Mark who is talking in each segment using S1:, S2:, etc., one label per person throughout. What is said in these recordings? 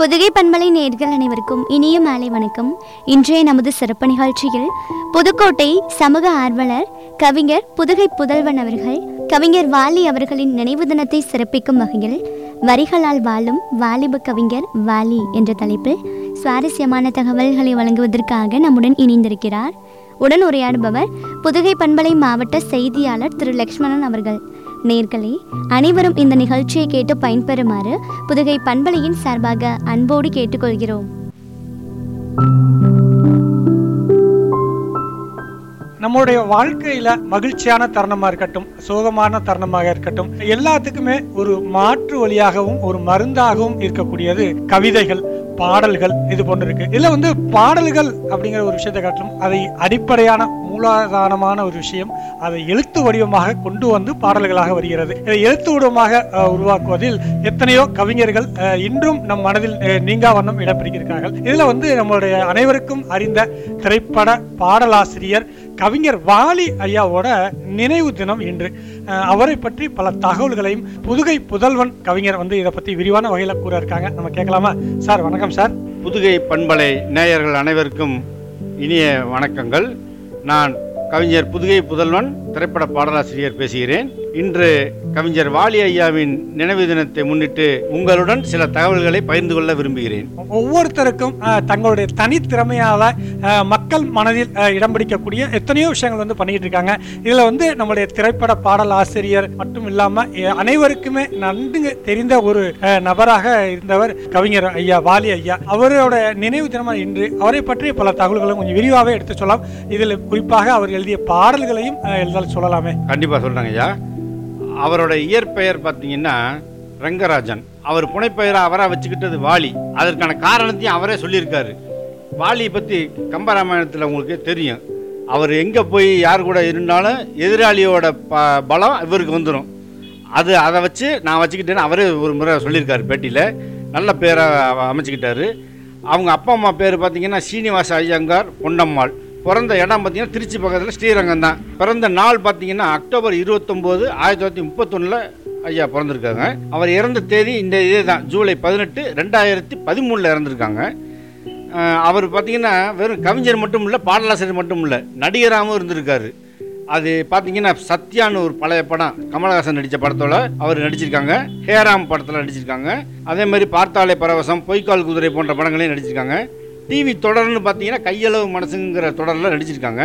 S1: புதுகை பண்பலை நேர்கள் அனைவருக்கும் இனிய மாலை வணக்கம் இன்றைய நமது சிறப்பு நிகழ்ச்சியில் புதுக்கோட்டை சமூக ஆர்வலர் கவிஞர் புதுகை புதல்வன் அவர்கள் கவிஞர் வாலி அவர்களின் நினைவு தினத்தை சிறப்பிக்கும் வகையில் வரிகளால் வாழும் வாலிப கவிஞர் வாலி என்ற தலைப்பில் சுவாரஸ்யமான தகவல்களை வழங்குவதற்காக நம்முடன் இணைந்திருக்கிறார் உடன் உரையாடுபவர் புதுகை பண்பலை மாவட்ட செய்தியாளர் திரு லக்ஷ்மணன் அவர்கள் நேர்களே அனைவரும் இந்த நிகழ்ச்சியை கேட்டு பயன்பெறுமாறு புதுகை பண்பலையின் சார்பாக அன்போடு கேட்டுக்கொள்கிறோம்
S2: நம்மளுடைய வாழ்க்கையில மகிழ்ச்சியான தருணமா இருக்கட்டும் சோகமான தருணமாக இருக்கட்டும் எல்லாத்துக்குமே ஒரு மாற்று வழியாகவும் ஒரு மருந்தாகவும் இருக்கக்கூடியது கவிதைகள் பாடல்கள் இது போன்று இருக்கு இதுல வந்து பாடல்கள் அப்படிங்கிற ஒரு விஷயத்தை காட்டிலும் அதை அடிப்படையான மூலாதாரமான ஒரு விஷயம் அதை எழுத்து வடிவமாக கொண்டு வந்து பாடல்களாக வருகிறது இதை எழுத்து வடிவமாக அஹ், உருவாக்குவதில் எத்தனையோ கவிஞர்கள் அஹ், இன்றும் நம் மனதில் அஹ், நீங்கா வண்ணம் இடம் பிடிக்கிறார்கள் இதுல வந்து நம்மளுடைய அனைவருக்கும் அறிந்த திரைப்பட பாடலாசிரியர் கவிஞர் வாலி ஐயாவோட நினைவு தினம் இன்று அஹ், அவரை பற்றி பல தகவல்களையும் புதுகை புதல்வன் கவிஞர் வந்து இதை பத்தி விரிவான வகையில கூற இருக்காங்க நம்ம கேட்கலாமா சார் வணக்கம் சார்
S3: புதுகை பண்பலை நேயர்கள் அனைவருக்கும் இனிய வணக்கங்கள் நான் கவிஞர் புதுகை புதல்வன் திரைப்பட பாடலாசிரியர் பேசுகிறேன் இன்று கவிஞர் வாலி ஐயாவின் நினைவு தினத்தை முன்னிட்டு உங்களுடன் சில தகவல்களை பகிர்ந்து கொள்ள விரும்புகிறேன்
S2: ஒவ்வொருத்தருக்கும் அஹ், தங்களுடைய தனித்திறமையால அஹ், மக்கள் மனதில் அஹ், இடம் பிடிக்கக்கூடிய எத்தனையோ விஷயங்கள் வந்து பண்ணிட்டு இருக்காங்க இதுல வந்து நம்மளுடைய திரைப்பட பாடல் ஆசிரியர் மட்டும் இல்லாம அஹ், அனைவருக்குமே நன்கு தெரிந்த ஒரு அஹ், நபராக இருந்தவர் கவிஞர் ஐயா வாலி ஐயா அவரோட நினைவு தினமா இன்று அவரை பற்றிய பல தகவல்களும் கொஞ்சம் விரிவாகவே எடுத்து சொல்லலாம் இதில் குறிப்பாக அவர் எழுதிய பாடல்களையும் அஹ், எழுதால் சொல்லலாமே
S3: கண்டிப்பாக சொல்கிறாங்க ஐயா அவரோட இயற்பெயர் பார்த்தீங்கன்னா ரங்கராஜன் அவர் புனைப்பெயரை அவராக வச்சுக்கிட்டது வாலி அதற்கான காரணத்தையும் அவரே சொல்லியிருக்காரு வாலியை பற்றி கம்பராமாயணத்தில் உங்களுக்கு தெரியும் அவர் எங்கே போய் யார் கூட இருந்தாலும் எதிராளியோட ப பலம் இவருக்கு வந்துடும் அது அதை வச்சு நான் வச்சுக்கிட்டேன்னு அவரே ஒரு முறை சொல்லியிருக்காரு பேட்டியில் நல்ல பேரை அவ- அமைச்சுக்கிட்டாரு அவங்க அப்பா அம்மா பேர் பார்த்தீங்கன்னா சீனிவாச ஐயங்கார் பொன்னம்மாள் பிறந்த இடம் பார்த்தீங்கன்னா திருச்சி பக்கத்தில் ஸ்ரீரங்கம் தான் பிறந்த நாள் பார்த்தீங்கன்னா அக்டோபர் இருபத்தொம்போது ஆயிரத்தி தொள்ளாயிரத்தி முப்பத்தொன்னில் ஐயா பிறந்திருக்காங்க அவர் இறந்த தேதி இந்த இதே தான் ஜூலை பதினெட்டு ரெண்டாயிரத்தி பதிமூணில் இறந்துருக்காங்க அஹ் அவர் பார்த்தீங்கன்னா வெறும் கவிஞர் மட்டும் இல்லை பாடலாசிரியர் மட்டும் இல்லை நடிகராகவும் இருந்திருக்காரு அது பார்த்தீங்கன்னா சத்யான்னு ஒரு பழைய படம் கமலஹாசன் நடித்த படத்தோட அவர் நடிச்சிருக்காங்க ஹேராம் படத்தில் நடிச்சிருக்காங்க அதே மாதிரி பார்த்தாலே பரவசம் பொய்க்கால் குதிரை போன்ற படங்களையும் நடிச்சிருக்காங்க டிவி தொடர்னு பார்த்தீங்கன்னா கையளவு மனசுங்கிற தொடரில் நடிச்சிருக்காங்க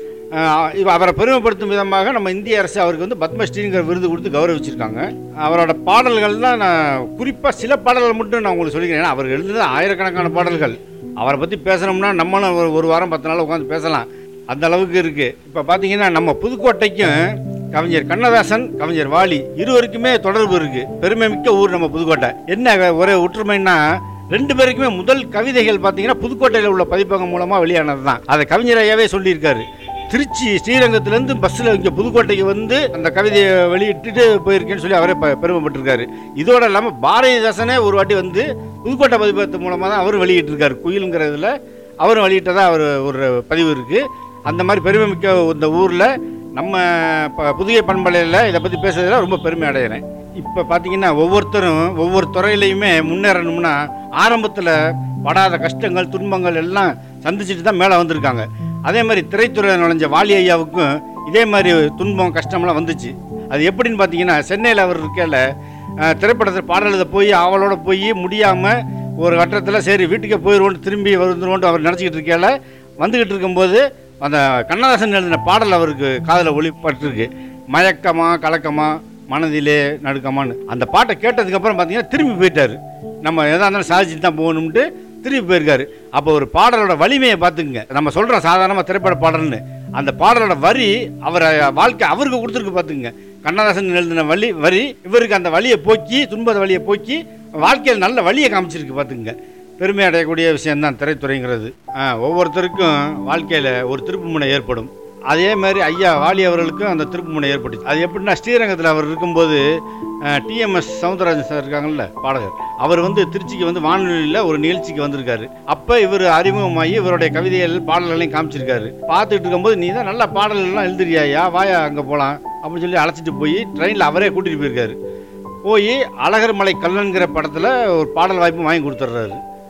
S3: அஹ் இவ அவரை பெருமைப்படுத்தும் விதமாக நம்ம இந்திய அரசு அவருக்கு வந்து பத்மஸ்ரீங்கிற விருது கொடுத்து கௌரவிச்சிருக்காங்க அவரோட பாடல்கள் தான் நான் குறிப்பாக சில பாடல்கள் மட்டும் நான் உங்களுக்கு சொல்லிக்கிறேன் ஏன்னா அவர் எழுதுனது ஆயிரக்கணக்கான பாடல்கள் அவரை பற்றி பேசணும்னா நம்மளும் ஒரு ஒரு வாரம் பத்து நாள் உட்காந்து பேசலாம் அந்த அளவுக்கு இருக்குது இப்போ பார்த்தீங்கன்னா நம்ம புதுக்கோட்டைக்கும் கவிஞர் கண்ணதாசன் கவிஞர் வாலி இருவருக்குமே தொடர்பு இருக்குது பெருமை மிக்க ஊர் நம்ம புதுக்கோட்டை என்ன ஒரே ஒற்றுமைன்னா ரெண்டு பேருக்குமே முதல் கவிதைகள் பார்த்தீங்கன்னா புதுக்கோட்டையில் உள்ள பதிப்பகம் மூலமாக வெளியானது தான் அதை கவிஞர் ஐயாவே சொல்லியிருக்காரு திருச்சி ஸ்ரீரங்கத்திலேருந்து பஸ்ஸில் இங்கே புதுக்கோட்டைக்கு வந்து அந்த கவிதையை வெளியிட்டுட்டு போயிருக்கேன்னு சொல்லி அவரே ப- பெருமைப்பட்டிருக்காரு இதோட இல்லாமல் பாரதிதாசனே ஒரு வாட்டி வந்து புதுக்கோட்டை பதிப்பகத்து மூலமாக தான் அவர் வெளியிட்டிருக்காரு குயிலுங்கிறதுல அவரும் வெளியிட்டதா அவர் ஒரு பதிவு இருக்குது அந்த மாதிரி பெருமை மிக்க இந்த ஊரில் நம்ம ப- புதிய பண்பலையில் இதை பற்றி பேசுறதுல ரொம்ப பெருமை அடைகிறேன் இப்போ பார்த்தீங்கன்னா ஒவ்வொருத்தரும் ஒவ்வொரு துறையிலையுமே முன்னேறணும்னா ஆரம்பத்தில் படாத கஷ்டங்கள் துன்பங்கள் எல்லாம் சந்திச்சுட்டு தான் மேலே வந்திருக்காங்க அதே மாதிரி திரைத்துறையில் நுழைஞ்ச வாலி ஐயாவுக்கும் இதே மாதிரி துன்பம் கஷ்டம்லாம் வந்துச்சு அது எப்படின்னு பார்த்தீங்கன்னா சென்னையில் அவர் இருக்கையில் திரைப்படத்தில் பாடல் எழுத போய் அவளோட போய் முடியாமல் ஒரு கட்டத்தில் சரி வீட்டுக்கே போயிடுவோன்னு திரும்பி வந்துருவோன்ட்டு அவர் நினச்சிக்கிட்டு இருக்கையில் வந்துக்கிட்டு இருக்கும்போது அந்த கண்ணதாசன் எழுதின பாடல் அவருக்கு காதில் ஒளிப்பட்டிருக்கு மயக்கமா கலக்கமா மனதிலே நடுக்கமான்னு அந்த பாட்டை கேட்டதுக்கப்புறம் பார்த்தீங்கன்னா திரும்பி போயிட்டாரு நம்ம எதா இருந்தாலும் சாதிச்சுட்டு தான் போகணும்ட்டு திரும்பி போயிருக்காரு அப்போ ஒரு பாடலோட வலிமையை பார்த்துக்குங்க நம்ம சொல்கிறோம் சாதாரணமாக திரைப்பட பாடல்னு அந்த பாடலோட வரி அவர் வாழ்க்கை அவருக்கு கொடுத்துருக்கு பார்த்துக்குங்க கண்ணதாசன் எழுதின வழி வரி இவருக்கு அந்த வழியை போக்கி துன்பத வழியை போக்கி வாழ்க்கையில் நல்ல வழியை காமிச்சிருக்கு பார்த்துக்குங்க பெருமை அடையக்கூடிய விஷயம்தான் திரைத்துறைங்கிறது ஆ, ஒவ்வொருத்தருக்கும் வாழ்க்கையில் ஒரு திருப்புமுனை ஏற்படும் அதே மாதிரி ஐயா வாலி அவர்களுக்கும் அந்த திருப்புமுனை ஏற்பட்டுச்சு அது எப்படின்னா ஸ்ரீரங்கத்தில் அவர் இருக்கும்போது டிஎம்எஸ் சவுந்தரராஜன் சார் இருக்காங்கல்ல பாடகர் அவர் வந்து திருச்சிக்கு வந்து வானொலியில் ஒரு நிகழ்ச்சிக்கு வந்திருக்காரு அப்போ இவர் அறிமுகமாகி இவருடைய கவிதைகள் பாடல்களையும் காமிச்சிருக்காரு பார்த்துட்டு இருக்கும்போது நீ தான் நல்ல பாடல்கள்லாம் எழுதுறியாயா வாயா அங்கே போகலாம் அப்படின்னு சொல்லி அழைச்சிட்டு போய் ட்ரெயினில் அவரே கூட்டிகிட்டு போயிருக்காரு போய் அழகர் மலை கல்லன்கிற படத்தில் ஒரு பாடல் வாய்ப்பு வாங்கி கொடுத்துட்றாரு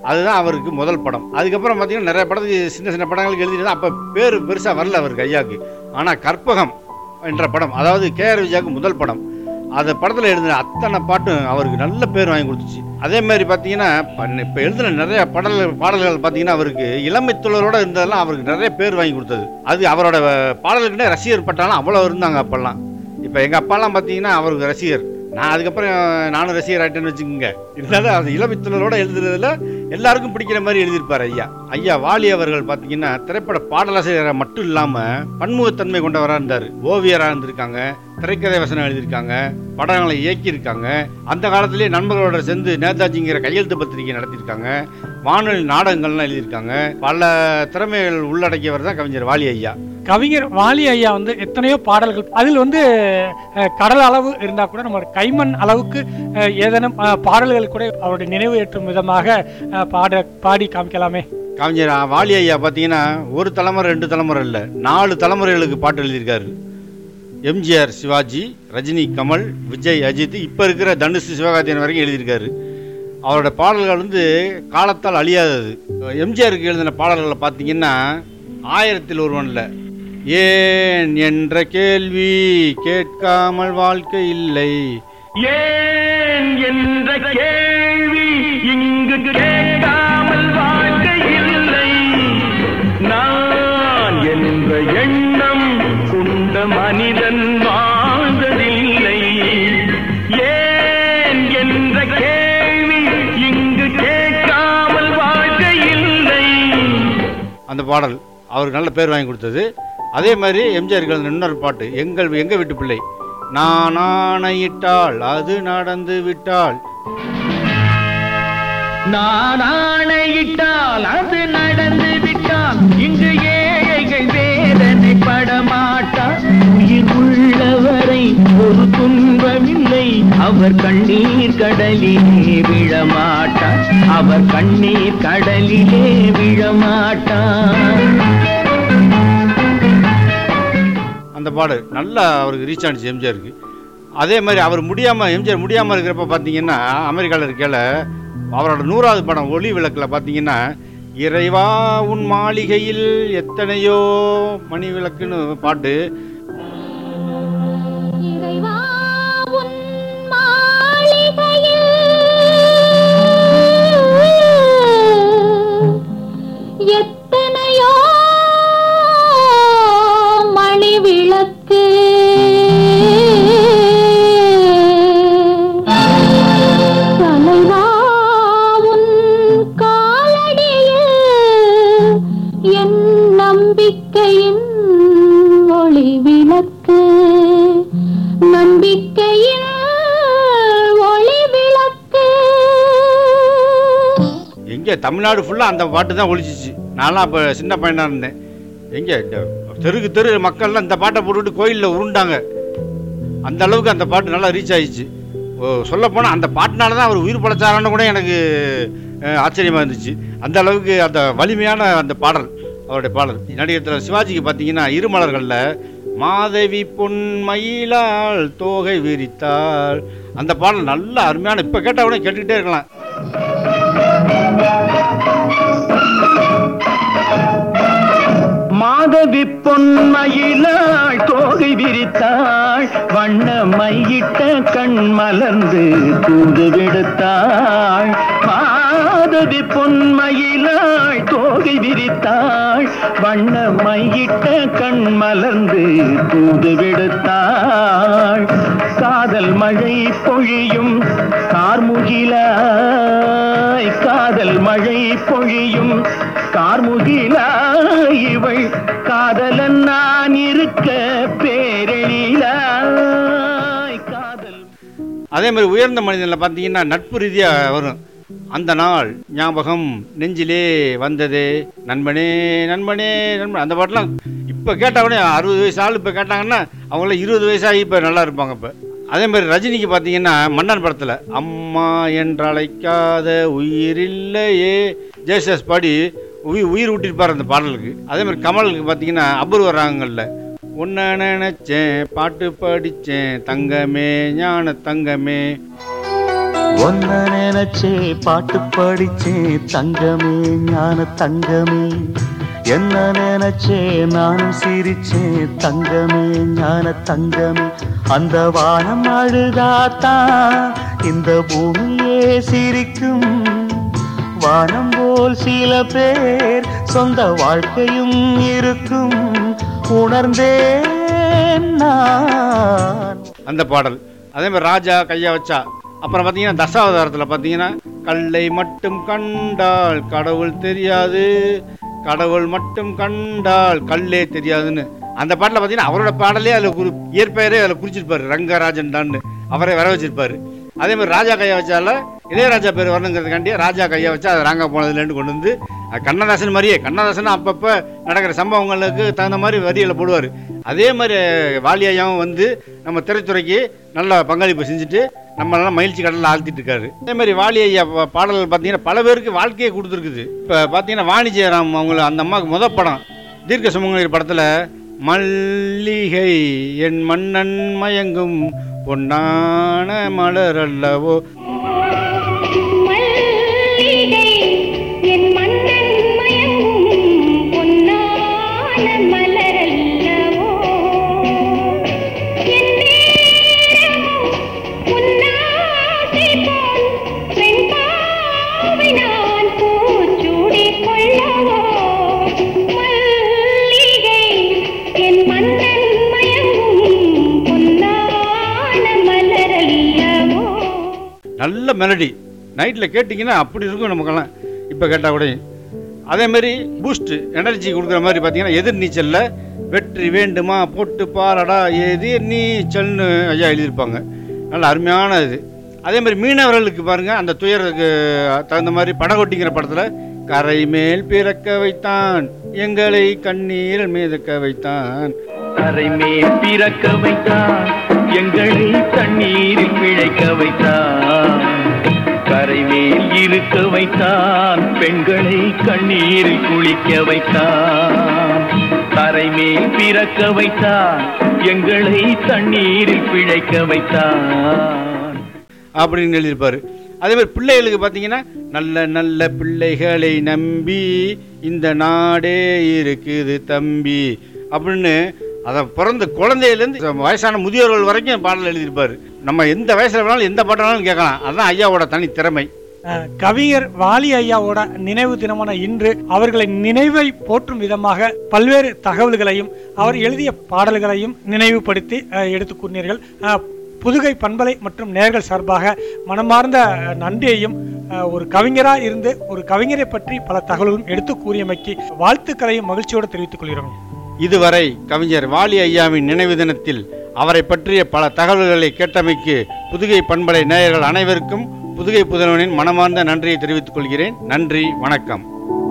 S3: அதுதான் அவருக்கு முதல் படம் அதுக்கப்புறம் பார்த்தீங்கன்னா நிறைய படத்துக்கு சின்ன சின்ன படங்களுக்கு எழுதிட்டு அப்போ பேர் பெருசாக வரல அவருக்கு ஐயாவுக்கு ஆனால் கற்பகம் என்ற படம் அதாவது கேஆர் விஜயாவுக்கு முதல் படம் அந்த படத்தில் எழுதின அத்தனை பாட்டும் அவருக்கு நல்ல பேர் வாங்கி கொடுத்துச்சு அதே மாதிரி பார்த்தீங்கன்னா இப்போ எழுதின நிறைய பாடல்கள் பாடல்கள் பார்த்தீங்கன்னா அவருக்கு இளமை துளரோட இருந்ததெல்லாம் அவருக்கு நிறைய பேர் வாங்கி கொடுத்தது அது அவரோட பாடல்கிட்ட ரசிகர் பட்டாலும் அவ்வளோ இருந்தாங்க அப்போல்லாம் இப்போ எங்கள் அப்பாலாம் பார்த்தீங்கன்னா அவருக்கு ரசிகர் நான் அதுக்கப்புறம் நானும் ரசிகர் ஆகிட்டேன்னு வச்சுக்கோங்க இருந்தாலும் அது இளமைத்துளரோட எழுதுறதுல எல்லாருக்கும் பிடிக்கிற மாதிரி எழுதியிருப்பார் ஐயா ஐயா வாலி அவர்கள் பார்த்தீங்கன்னா திரைப்பட பாடலாசிரியராக மட்டும் இல்லாமல் பன்முகத்தன்மை கொண்டவராக இருந்தார் ஓவியராக இருந்திருக்காங்க திரைக்கதை வசனம் எழுதியிருக்காங்க படங்களை இயக்கியிருக்காங்க அந்த காலத்திலேயே நண்பர்களோட சேர்ந்து நேதாஜிங்கிற கையெழுத்து பத்திரிகை நடத்தியிருக்காங்க வானொலி நாடகங்கள்லாம் எழுதியிருக்காங்க பல திறமைகள் உள்ளடக்கியவர் தான் கவிஞர் வாலி ஐயா
S2: கவிஞர் வாலி ஐயா வந்து எத்தனையோ பாடல்கள் அதில் வந்து அஹ், கடல் அளவு இருந்தால் கூட நம்ம கைமண் அளவுக்கு அஹ், ஏதேனும் அஹ், பாடல்கள் கூட அவருடைய நினைவு ஏற்றும் விதமாக அஹ், பாட பாடி காமிக்கலாமே
S3: கவிஞர் வாலி ஐயா பார்த்தீங்கன்னா ஒரு தலைமுறை ரெண்டு தலைமுறை இல்லை நாலு தலைமுறைகளுக்கு பாட்டு எழுதியிருக்காரு எம்ஜிஆர் சிவாஜி ரஜினி கமல் விஜய் அஜித் இப்போ இருக்கிற தனுஷ் சிவகார்த்தியன் வரைக்கும் எழுதியிருக்காரு அவரோட பாடல்கள் வந்து காலத்தால் அழியாதது எம்ஜிஆருக்கு எழுதின பாடல்களை பார்த்தீங்கன்னா ஆயிரத்தில் ஒருவனில் ஏன் என்ற கேள்வி கேட்காமல் வாழ்க்கை இல்லை
S4: ஏன் என்ற கேள்வி இங்கு கேட்காமல் வாழ்க்கை இல்லை நான் என்ற எண்ணம் கொண்ட மனிதன் வாழ்ந்ததில்லை ஏன் என்ற கேள்வி இங்கு கேட்காமல் வாழ்க்கை இல்லை
S3: அந்த பாடல் அவருக்கு நல்ல பேர் வாங்கி கொடுத்தது அதே மாதிரி எம்ஜிஆருக்கு எழுதின இன்னொரு பாட்டு எங்கள் எங்கள் வீட்டு பிள்ளை நான் ஆணையிட்டால் அது நடந்து விட்டால்
S4: நான் ஆணையிட்டால் அது நடந்து விட்டால் இங்கு ஏழைகள் வேதனை படமாட்டார் உயிர் உள்ளவரை ஒரு துன்பமில்லை அவர் கண்ணீர் கடலிலே விழமாட்டார் அவர் கண்ணீர் கடலிலே விழமாட்டார்
S3: அந்த பாடு நல்லா அவருக்கு ரீச் ஆனிச்சு எம்ஜிஆருக்கு அதே மாதிரி அவர் முடியாமல் எம்ஜிஆர் முடியாமல் இருக்கிறப்ப பார்த்தீங்கன்னா அமெரிக்காவில் இருக்கையில் அவரோட நூறாவது படம் ஒளி விளக்கில் பார்த்தீங்கன்னா இறைவா உன் மாளிகையில் எத்தனையோ மணி விளக்குன்னு பாட்டு
S5: இறைவா உன் மாளிகையில் எத்தனையோ மணி விளக்கு தலைவா உன் காலடியில் என் நம்பிக்கையின் ஒளி விளக்கு நம்பிக்கையின் ஒளி விளக்கு
S3: எங்கே தமிழ்நாடு ஃபுல்லாக அந்த பாட்டு தான் ஒழிச்சிச்சு நான்லாம் அப்போ சின்ன பையனாக இருந்தேன் எங்கே இந்த தெருக்கு தெரு மக்கள்லாம் இந்த பாட்டை போட்டுட்டு கோயிலில் உருண்டாங்க அந்த அளவுக்கு அந்த பாட்டு நல்லா ரீச் ஆயிடுச்சு சொல்லப்போனால் அந்த பாட்டுனால தான் அவர் உயிர் பழச்சாரான்னு கூட எனக்கு அஹ், ஆச்சரியமா இருந்துச்சு அந்த அளவுக்கு அந்த வலிமையான அந்த பாடல் அவருடைய பாடல் நடிகர் திரு சிவாஜிக்கு பார்த்தீங்கன்னா இருமலர்களில் மாதவி பொன் மயிலால் தோகை விரித்தாள் அந்த பாடல் நல்ல அருமையான இப்போ கேட்டால் கூட கேட்டுக்கிட்டே இருக்கலாம்
S4: மாதவி பொன்மயிலாள் தோகை விரித்தாள் வண்ண மையிட்ட கண் மலர்ந்து தூது விடுத்தாள் மாதவி பொன்மயிலாள் தோகை விரித்தாள் வண்ண மையிட்ட கண் மலர்ந்து தூது விடுத்தாள் காதல் மழை பொழியும் கார்முகிலாய் காதல் மழை பொழியும் கார்முகிலாய் இவள் காதலன் நான் இருக்க பேரெழிலாய் காதல்
S3: அதே மாதிரி உயர்ந்த மனிதனில் பார்த்தீங்கன்னா நட்பு ரீதியாக வரும் அந்த நாள் ஞாபகம் நெஞ்சிலே வந்ததே நண்பனே நண்பனே நண்பன் அந்த பாட்டெலாம் இப்போ கேட்டவொடனே அறுபது வயசு ஆள் இப்போ கேட்டாங்கன்னா அவங்களாம் இருபது வயசாகி இப்போ நல்லா இருப்பாங்க இப்போ அதே மாதிரி ரஜினிக்கு பார்த்தீங்கன்னா மன்னன் படத்தில் அம்மா என்று அழைக்காத உயிரில்லையே ஜேசஸ் பாடி உயிர் உயிர் விட்டிருப்பார் அந்த பாடலுக்கு அதே மாதிரி கமலுக்கு பார்த்தீங்கன்னா அபூர்வ ராகங்களில் உன்னை நினைச்சேன் பாட்டு படிச்சேன் தங்கமே ஞான தங்கமே
S6: ஒன்ன நினைச்சே பாட்டு படிச்சே தங்கமே ஞான தங்கமே என்ன நினைச்சே நானும் சிரிச்சேன் தங்கமே ஞான தங்கமே அந்த வானம் அழுதாத்தான் இந்த பூமியே சிரிக்கும் வானம் போல் சில பேர் சொந்த வாழ்க்கையும் இருக்கும் உணர்ந்தேன் நான்
S3: அந்த பாடல் அதே மாதிரி ராஜா கையா வச்சா அப்புறம் பார்த்தீங்கன்னா தசாவதாரத்தில் பார்த்தீங்கன்னா கல்லை மட்டும் கண்டால் கடவுள் தெரியாது கடவுள் மட்டும் கண்டால் கல்லே தெரியாதுன்னு அந்த பாட்டில் பார்த்தீங்கன்னா அவரோட பாடலே அதில் குறி இயற்பெயரே அதில் குறிச்சிருப்பாரு ரங்கராஜன் தான் அவரே வர வச்சிருப்பாரு அதே மாதிரி ராஜா கையா வச்சால இளையராஜா பேர் வரணுங்கிறதுக்காண்டி ராஜா கையா வச்சா அது ராங்கா போனதுலேருந்து கொண்டு வந்து அது கண்ணதாசன் மாதிரியே கண்ணதாசன் அப்பப்போ நடக்கிற சம்பவங்களுக்கு தகுந்த மாதிரி வரிகளை போடுவார் அதே மாதிரி வாலியாவும் வந்து நம்ம திரைத்துறைக்கு நல்ல பங்களிப்பு செஞ்சுட்டு நம்மளெல்லாம் மகிழ்ச்சி கடலில் ஆழ்த்திட்டு இருக்காரு அதே மாதிரி வாலி ஐயா பா- பாடல்கள் பார்த்தீங்கன்னா பல பேருக்கு வாழ்க்கையை கொடுத்துருக்குது இப்போ பார்த்தீங்கன்னா வாணி ஜெயராம் அவங்கள அந்த அம்மாவுக்கு முத படம் தீர்க்க சுமங்கலி படத்தில் மல்லிகை என் மன்னன் மயங்கும் பொன்னான மலர் அல்லவோ
S5: மல்லிகை என் மன்னன் மயங்கும் பொன்னான மலரல்லவோ என் நேரமும் உன்னாசை போல் வெண்பாவை நான் பூச்சூடிக் கொள்ளவோ மல்லிகை என் மன்னன் மயங்கும் பொன்னான மலரல்லவோ
S3: நல்ல மெலடி நைட்டில் கேட்டிங்கன்னா அப்படி இருக்கும் நமக்கெல்லாம் இப்போ கேட்டால் கூட அதே மாதிரி பூஸ்ட் எனர்ஜி கொடுக்குற மாதிரி பார்த்தீங்கன்னா எதிர் நீச்சலில் வெற்றி வேண்டுமா போட்டு பாரடா எதிர் நீச்சல்னு ஐயா எழுதியிருப்பாங்க நல்ல அருமையான இது அதே மாதிரி மீனவர்களுக்கு பாருங்கள் அந்த துயருக்கு தகுந்த மாதிரி படகொட்டிங்கிற படத்தில் கரை மேல் பிறக்க வைத்தான் எங்களை கண்ணீர் மிதக்க வைத்தான்
S4: கரை மேல் பிறக்க வைத்தான் எங்களை தண்ணீரில் பிழைக்க வைத்தான் கரை மேல் இருக்க வைத்தான் பெண்களை கண்ணீரில் குளிக்க வைத்தான் கரை மேல் பிறக்க வைத்தான் எங்களை தண்ணீரில் பிழைக்க வைத்தான்
S3: அப்படின்னு எழுதியிருப்பாரு அதே மாதிரி பிள்ளைகளுக்கு பார்த்தீங்கன்னா நல்ல நல்ல பிள்ளைகளை நம்பி இந்த நாடே இருக்குது தம்பி அப்படின்னு அதை பிறந்த குழந்தையிலேருந்து வயசான முதியோர்கள் வரைக்கும் பாடல் எழுதியிருப்பாரு நம்ம எந்த வயசுல வேணாலும் எந்த பாட்டு வேணாலும் கேட்கலாம் அதுதான் ஐயாவோட தனி திறமை
S2: அஹ், கவிஞர் வாலி ஐயாவோட நினைவு தினமான இன்று அவர்களை நினைவை போற்றும் விதமாக பல்வேறு தகவல்களையும் அவர் எழுதிய பாடல்களையும் நினைவுபடுத்தி அஹ், எடுத்து கூறினீர்கள் அஹ், புதுகை பண்பலை மற்றும் நேர்கள் சார்பாக மனமார்ந்த அஹ், நன்றியையும் அஹ், ஒரு கவிஞராக இருந்து ஒரு கவிஞரை பற்றி பல தகவல்களும் எடுத்து கூறியமைக்கு வாழ்த்துக்களையும் மகிழ்ச்சியோடு தெரிவித்துக் கொள்கிறோம்
S3: இதுவரை கவிஞர் வாலி ஐயாவின் நினைவு தினத்தில் அவரை பற்றிய பல தகவல்களை கேட்டமைக்கு புதுகை பண்பலை நேயர்கள் அனைவருக்கும் புதுகை புதல்வனின் மனமார்ந்த நன்றியை தெரிவித்துக் கொள்கிறேன் நன்றி வணக்கம்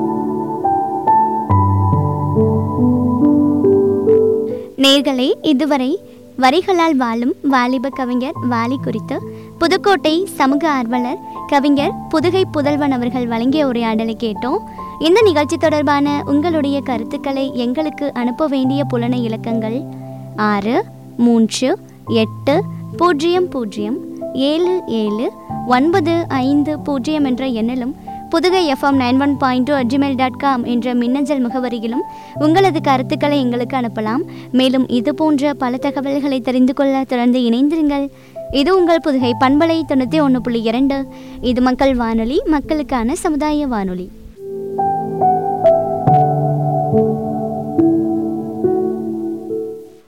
S1: நேர்களே இதுவரை வரிகளால் வாழும் வாலிப கவிஞர் வாலி குறித்து புதுக்கோட்டை சமூக ஆர்வலர் கவிஞர் புதுகை புதல்வன் அவர்கள் வழங்கிய உரையாடலை கேட்டோம் இந்த நிகழ்ச்சி தொடர்பான உங்களுடைய கருத்துக்களை எங்களுக்கு அனுப்ப வேண்டிய புலனை இலக்கங்கள் ஆறு மூன்று எட்டு பூஜ்ஜியம் பூஜ்ஜியம் ஏழு ஏழு ஒன்பது ஐந்து பூஜ்ஜியம் என்ற எண்ணிலும் Pudugai FM nine one point two at Gmail dot com என்ற மின்னஞ்சல் முகவரியிலும் உங்களது கருத்துக்களை எங்களுக்கு அனுப்பலாம் மேலும் இது போன்ற பல தகவல்களை தெரிந்து கொள்ள தொடர்ந்து இணைந்திருங்கள் இது உங்கள் புதுகை பண்பலை தொண்ணூற்றி ஒன்று புள்ளி இரண்டு இது மக்கள் வானொலி மக்களுக்கான சமுதாய வானொலி